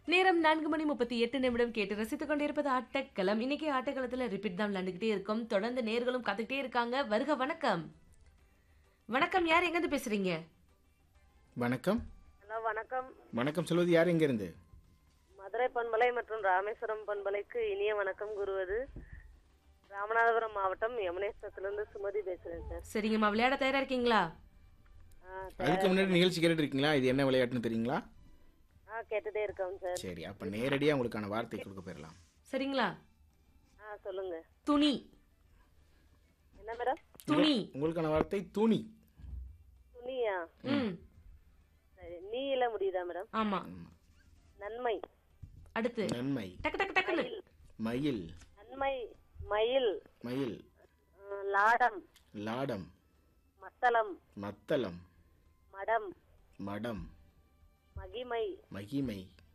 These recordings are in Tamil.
நேரம் நான்கு மணி முப்பத்தி எட்டு நிமிடம் கேட்டு ரசித்துக் கொண்டிருப்பது ஆட்டக்களம் இன்னைக்கு ஆட்டக்களத்துல ரிப்பீட் தான் விளையாண்டுக்கிட்டே இருக்கோம் தொடர்ந்து நேர்களும் கத்துக்கிட்டே இருக்காங்க வருக வணக்கம் வணக்கம் யார் எங்கிருந்து பேசுறீங்க வணக்கம் ஹலோ வணக்கம் வணக்கம் சொல்வது யார் எங்கேருந்து மதுரை பண்பலை மற்றும் ராமேஸ்வரம் பண்பலைக்கு இனிய வணக்கம் கூறுவது ராமநாதபுரம் மாவட்டம் யமுனேஸ்வரத்திலிருந்து சுமதி பேசுறேன் சார் சரிங்கம்மா விளையாட தயாரா இருக்கீங்களா ஆ, அதுக்கு முன்னாடி நிகழ்ச்சி கேட்டுட்டு இருக்கீங்களா இது என்ன விளையாட்டுன்னு தெரியுங்களா ஆ கேட்டுட்டே இருக்கோம் சார் சரி அப்போ நேரடியாக உங்களுக்கான வார்த்தை கொடுக்க போயிடலாம் சரிங்களா ஆ சொல்லுங்க துணி என்ன மேடம் துணி உங்களுக்கான வார்த்தை துணி துணியா ம் சரி நீல முடியுதா மேடம் ஆமா நன்மை அடுத்து நன்மை டக்கு டக்கு டக்குன்னு மயில் நன்மை மயில் மயில் ஆ, லாடம் லாடம் மத்தளம் மத்தளம் மடம் மடம் மகிமை மகிமை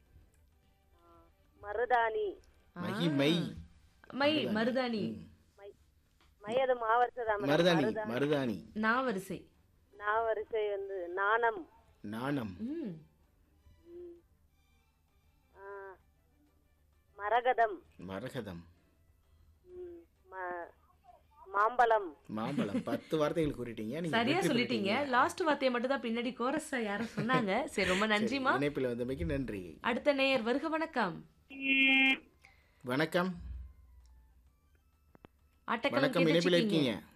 மருதாணி மகிமை மை மருதாணி மை மை அது மாவரிசைதான் மேடம் மருதாணி மருதாணி நாவரிசை நாவரிசை வந்து நாணம் நாணம் ம் ஆ, மரகதம் மரகதம் ம், ம- மாம்பழம் மாம்பழம் பத்து வார்த்தைகள் கூறிட்டீங்க நீங்க சரியா வெற்றி சொல்லிட்டீங்க லாஸ்ட் வார்த்தையை மட்டும் தான் பின்னாடி கோரஸா யாரும் சொன்னாங்க சரி ரொம்ப நன்றிமா பெற்றீங்க. இணைப்பில் வந்தமைக்கு நன்றி அடுத்த நேயர் வருக வணக்கம் வணக்கம் அட்டக்கலம் வணக்கம் இணைப்பில் கேட்டுச்சிருக்கீங்க இருக்கீங்க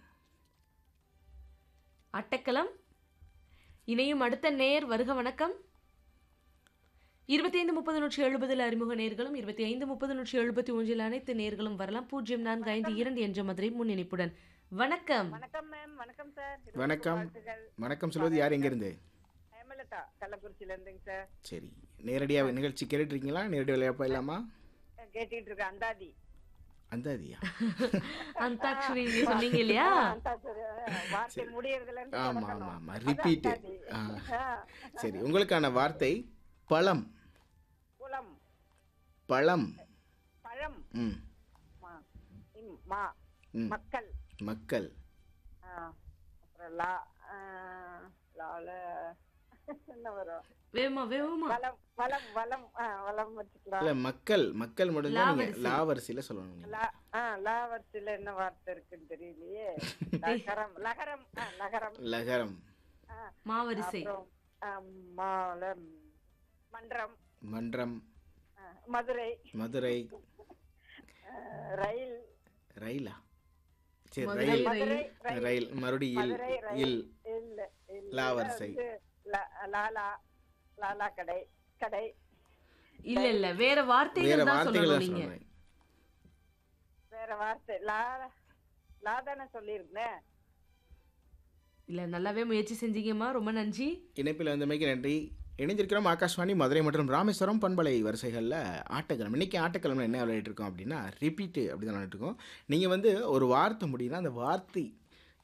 அட்டக்கலம் இணையும் அடுத்த நேயர் வருக வணக்கம் இருபத்தி ஐந்து முப்பது நூற்றி எழுபதில் அறிமுக நேர்களும் இருபத்தி ஐந்து முப்பது நூற்றி எழுபத்தி ஒன்றில் அனைத்து நேர்களும் வரலாம் பூஜ்ஜியம் நான்கு ஐந்து இரண்டு என்ற மதுரை முன்னிணைப்புடன் வணக்கம் வணக்கம் மேம் வணக்கம் சார் வணக்கம் வணக்கம் சொல்வது யார் எங்கேருந்து ஹேமலதா கள்ளக்குறிச்சியில இருந்துங்க சார் சரி நேரடியாக நிகழ்ச்சி கேட்டுட்டு இருக்கீங்களா நேரடி விளையாட போயிடலாமா கேட்டுட்டு இருக்கேன் அந்தாதி அந்தாதியா அந்தாக்ஷரி நீங்க சொன்னீங்க இல்லையா அந்தாதி, வார்த்தை முடியறதுல இருந்து ஆமாம் தொடங்கணும். ஆமாம் ஆமாம் ரிப்பீட்டு ஆ, சரி உங்களுக்கான வார்த்தை பழம் குளம் பழம் பழம் ம் மா இம், மா ம் மக்கள் மக்கள் ஆ, அப்புறம் லா ஆ, லால என்ன வரும் வேகமா வேகமா வளம் வளம் வளம் ஆ, வளம் வச்சுக்கலாம் இல்லை மக்கள் மக்கள் மட்டும்தான் நீங்கள் லாவரிசை. லா வரிசையில் சொல்லணும் நீங்க. லா ஆ லா வரிசையில என்ன வார்த்தை இருக்குன்னு தெரியலையே லகரம் லகரம் ஆ, லகரம் லகரம் ஆ, மாவரிசை அப்புறம் ஆ, மாலம் மன்றம் மன்றம் ஆ, மதுரை மதுரை ஆ, ரயில் ரயிலா சரி மதுரை ரயில் மதுரை ரயில் மறுபடியும் இல் மதுரை இல் ரயில் இல்ல இல்ல லா வரிசை. வந்து லா- லாலா லாலா கடை கடை இல்ல இல்ல வேற வேற வார்த்தைகள் தான் வார்த்தைகள் சொல்லணும் தான் நீங்க சொல்றேன் வேற வார்த்தை லா லா தானே சொல்லியிருந்தேன் இல்ல நல்லாவே முயற்சி செஞ்சீங்கம்மா ரொம்ப நன்றி இணைப்பில் வந்தமைக்கு நன்றி இணைஞ்சிருக்கிறோம் ஆகாஷ்வாணி மதுரை மற்றும் ராமேஸ்வரம் பண்பலை வரிசைகளில் ஆட்டக்கிழமை இன்றைக்கி ஆட்டக்கிழமை என்ன விளையாட்டு இருக்கோம் அப்படின்னா ரிப்பீட்டு அப்படி தான் விளையாட்டு இருக்கோம் நீங்கள் வந்து ஒரு வார்த்தை முடியும்னா அந்த வார்த்தை